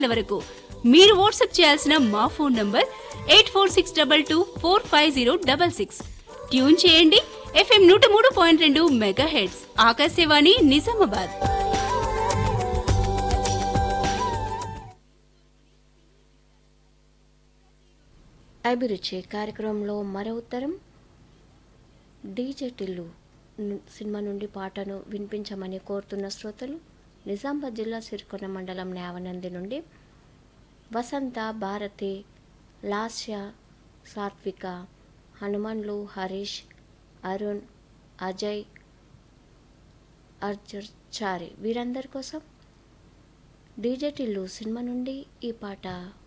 వరకు మీరు వాట్సాప్ చేయాల్సిన మా phone number eight four six double two four five zero double six tune చేయండి ఎఫ్ఎం నూట మూడు పాయింట్ రెండు మెగా హెడ్స్ ఆకాశవాణి నిజామాబాద్ అభిరుచి కార్యక్రమంలో మరో ఉత్తరం డీజే టిల్లు ను- సినిమా నుండి పాటను వినిపించమని కోరుతున్న శ్రోతలు నిజామాబాద్ జిల్లా సిరికొండ మండలం నేవనంది నుండి వసంత భారతి లాస్య సాత్విక హనుమన్లు హరీష్ అరుణ్ అజయ్ అర్జున్ చారి వీరందరి కోసం డీజే టిల్లు సినిమా నుండి ఈ పాట